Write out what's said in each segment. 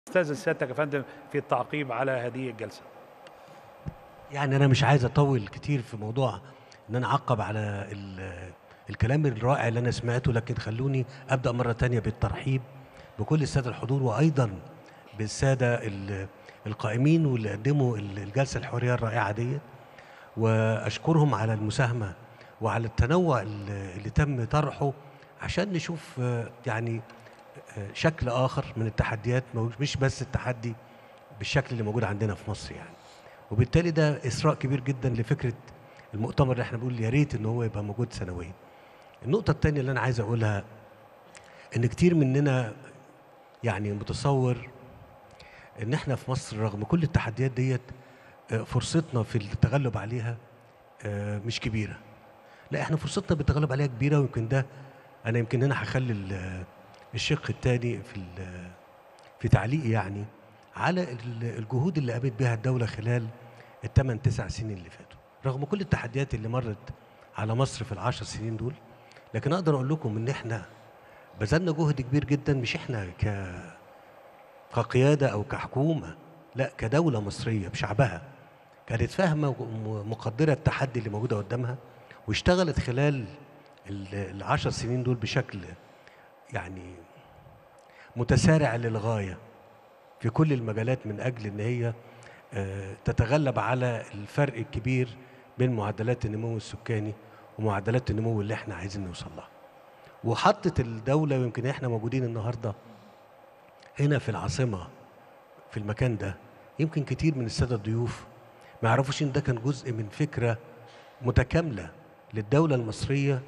استاذن سيادتك يا فندم في التعقيب على هذه الجلسه يعني انا مش عايز اطول كتير في موضوع ان انا اعقب على ال- الكلام الرائع اللي انا سمعته لكن خلوني ابدا مره تانية بالترحيب بكل الساده الحضور وايضا بالساده ال- القائمين واللي قدموا ال- الجلسه الحواريه الرائعه ديت واشكرهم على المساهمه وعلى التنوع اللي اللي تم طرحه عشان نشوف آه، يعني آه، شكل اخر من التحديات مش بس التحدي بالشكل اللي موجود عندنا في مصر يعني وبالتالي ده اثراء كبير جدا لفكره المؤتمر اللي احنا بنقول يا ريت ان هو يبقى موجود سنويا. النقطه الثانيه اللي انا عايز اقولها ان كتير مننا يعني متصور ان احنا في مصر رغم كل التحديات ديت آه، فرصتنا في التغلب عليها آه، مش كبيره. لا احنا فرصتنا بالتغلب عليها كبيره ويمكن ده انا يمكن هنا هخلي ال- الشق الثاني في ال- في تعليقي يعني على ال- الجهود اللي قامت بها الدوله خلال الثمان تسع سنين اللي فاتوا رغم كل التحديات اللي مرت على مصر في العشر سنين دول لكن اقدر اقول لكم ان احنا بذلنا جهد كبير جدا مش احنا ك كقياده او كحكومه لا كدوله مصريه بشعبها كانت فاهمه ومقدره التحدي اللي موجوده قدامها واشتغلت خلال ال- العشر سنين دول بشكل يعني متسارع للغايه في كل المجالات من اجل ان هي آه، تتغلب على الفرق الكبير بين معدلات النمو السكاني ومعدلات النمو اللي احنا عايزين نوصل لها. وحطت الدوله ويمكن احنا موجودين النهارده هنا في العاصمه في المكان ده يمكن كتير من الساده الضيوف ما يعرفوش ان ده كان جزء من فكره متكامله للدوله المصريه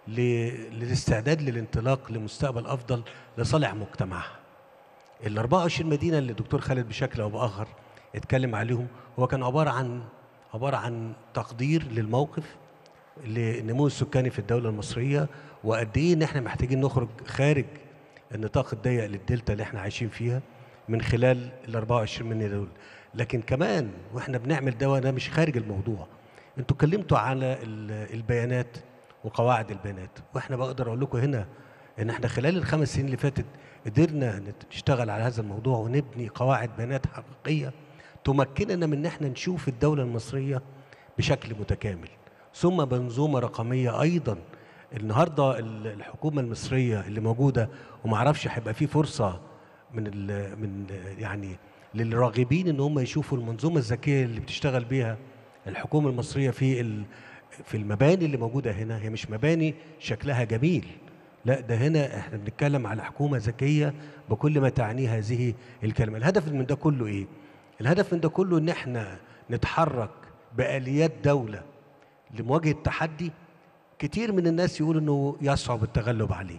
ل- للاستعداد للانطلاق لمستقبل افضل لصالح مجتمعها. ال 24 مدينه اللي الدكتور خالد بشكل او باخر اتكلم عليهم هو كان عباره عن عباره عن تقدير للموقف للنمو السكاني في الدوله المصريه وقد ايه ان احنا محتاجين نخرج خارج النطاق الضيق للدلتا اللي احنا عايشين فيها من خلال ال 24 مدينه دول لكن كمان واحنا بنعمل ده وانا مش خارج الموضوع انتوا اتكلمتوا على ال- البيانات وقواعد البيانات واحنا بقدر اقول لكم هنا ان احنا خلال الخمس سنين اللي فاتت قدرنا نت- نشتغل على هذا الموضوع ونبني قواعد بيانات حقيقيه تمكننا من ان احنا نشوف الدوله المصريه بشكل متكامل ثم منظومه رقميه ايضا النهارده ال- الحكومه المصريه اللي موجوده ومعرفش هيبقى في فرصه من ال من يعني للراغبين ان هم يشوفوا المنظومه الذكيه اللي بتشتغل بيها الحكومه المصريه في ال- في المباني اللي موجوده هنا هي مش مباني شكلها جميل لا ده هنا احنا بنتكلم على حكومه ذكيه بكل ما تعنيه هذه الكلمه الهدف من ده كله ايه الهدف من ده كله ان احنا نتحرك باليات دوله لمواجهه تحدي كتير من الناس يقول انه يصعب التغلب عليه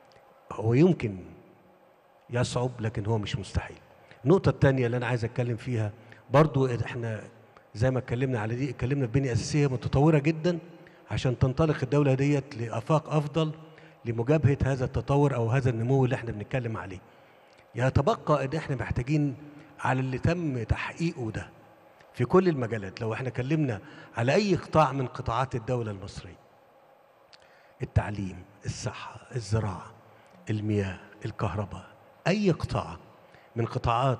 هو يمكن يصعب لكن هو مش مستحيل النقطة الثانية اللي أنا عايز أتكلم فيها برضو إحنا زي ما اتكلمنا على دي اتكلمنا في بنية أساسية متطورة جدا عشان تنطلق الدولة ديت لآفاق أفضل لمجابهة هذا التطور أو هذا النمو اللي إحنا بنتكلم عليه يتبقى إن إحنا محتاجين على اللي تم تحقيقه ده في كل المجالات لو إحنا اتكلمنا على أي قطاع من قطاعات الدولة المصرية التعليم الصحة الزراعة المياه الكهرباء أي قطاع من قطاعات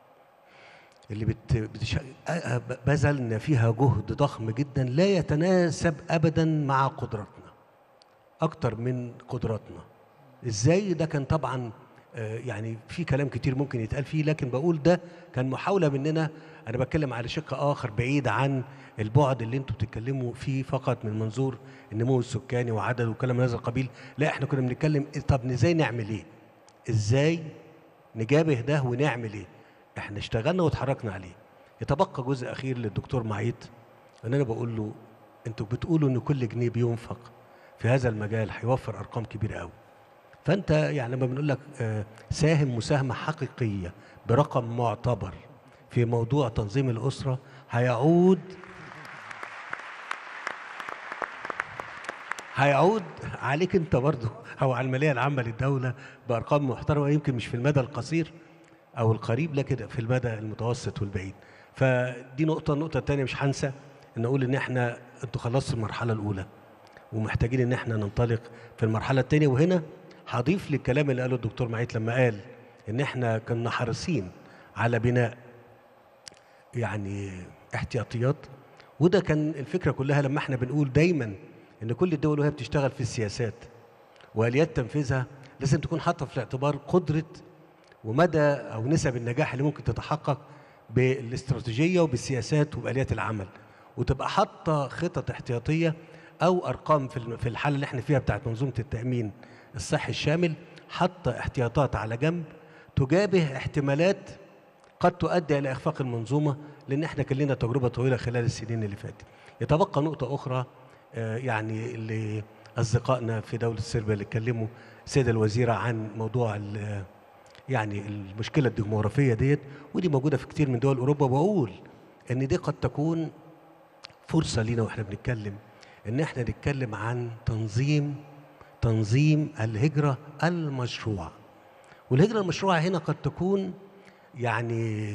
اللي بت... بتش... أ- أ- بذلنا فيها جهد ضخم جدا لا يتناسب أبدا مع قدراتنا أكتر من قدراتنا إزاي ده كان طبعا آه، يعني في كلام كتير ممكن يتقال فيه لكن بقول ده كان محاولة مننا أنا بتكلم على شق آخر بعيد عن البعد اللي انتوا بتتكلموا فيه فقط من منظور النمو السكاني وعدد وكلام من هذا القبيل لا احنا كنا بنتكلم إيه- طب ازاي نعمل ايه ازاي نجابه ده ونعمل ايه احنا اشتغلنا واتحركنا عليه يتبقى جزء اخير للدكتور معيط ان انا بقول له انتوا بتقولوا ان كل جنيه بينفق في هذا المجال هيوفر ارقام كبيره قوي فانت يعني لما بنقول لك آه، ساهم مساهمه حقيقيه برقم معتبر في موضوع تنظيم الاسره هيعود هيعود عليك انت برضه او على الماليه العامه للدوله بارقام محترمه يمكن مش في المدى القصير او القريب لكن في المدى المتوسط والبعيد فدي نقطه النقطه الثانيه مش هنسى ان اقول ان احنا انتوا خلصتوا المرحله الاولى ومحتاجين ان احنا ننطلق في المرحله الثانيه وهنا هضيف للكلام اللي قاله الدكتور معيط لما قال ان احنا كنا حريصين على بناء يعني احتياطيات وده كان الفكره كلها لما احنا بنقول دايما ان كل الدول وهي بتشتغل في السياسات واليات تنفيذها لازم تكون حاطه في الاعتبار قدره ومدى او نسب النجاح اللي ممكن تتحقق بالاستراتيجيه وبالسياسات وباليات العمل وتبقى حاطه خطط احتياطيه او ارقام في الم- في الحاله اللي احنا فيها بتاعت منظومه التامين الصحي الشامل حاطه احتياطات على جنب تجابه احتمالات قد تؤدي الى اخفاق المنظومه لان احنا كان لنا تجربه طويله خلال السنين اللي فاتت. يتبقى نقطه اخرى آه، يعني اللي اصدقائنا في دوله صربيا اللي اتكلموا السيده الوزيره عن موضوع ال- يعني المشكله الديموغرافيه ديت ودي موجوده في كتير من دول اوروبا بقول ان دي قد تكون فرصه لينا واحنا بنتكلم ان احنا نتكلم عن تنظيم تنظيم الهجره المشروعه والهجره المشروعه هنا قد تكون يعني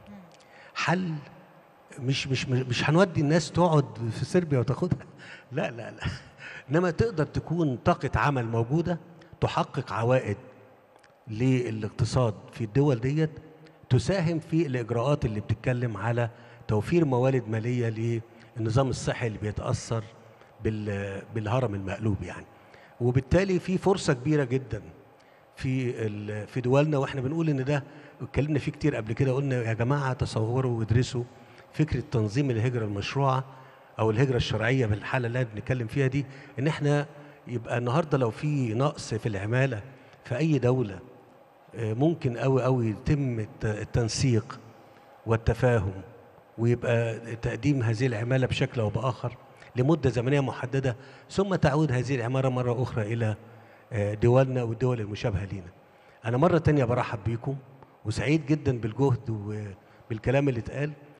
حل مش مش مش هنودي الناس تقعد في صربيا وتاخدها لا لا لا انما تقدر تكون طاقه عمل موجوده تحقق عوائد للاقتصاد في الدول ديت تساهم في الاجراءات اللي بتتكلم على توفير موارد ماليه للنظام الصحي اللي بيتاثر بال- بالهرم المقلوب يعني وبالتالي في فرصه كبيره جدا في ال- في دولنا واحنا بنقول ان ده اتكلمنا فيه كتير قبل كده قلنا يا جماعه تصوروا وادرسوا فكره تنظيم الهجره المشروعه او الهجره الشرعيه بالحاله اللي احنا بنتكلم فيها دي ان احنا يبقى النهارده لو في نقص في العماله في اي دوله آه، ممكن قوي قوي يتم الت- التنسيق والتفاهم ويبقى تقديم هذه العماله بشكل او باخر لمده زمنيه محدده ثم تعود هذه العماله مره اخرى الى آه، دولنا والدول المشابهه لينا. انا مره تانية برحب بيكم وسعيد جدا بالجهد وبالكلام اللي اتقال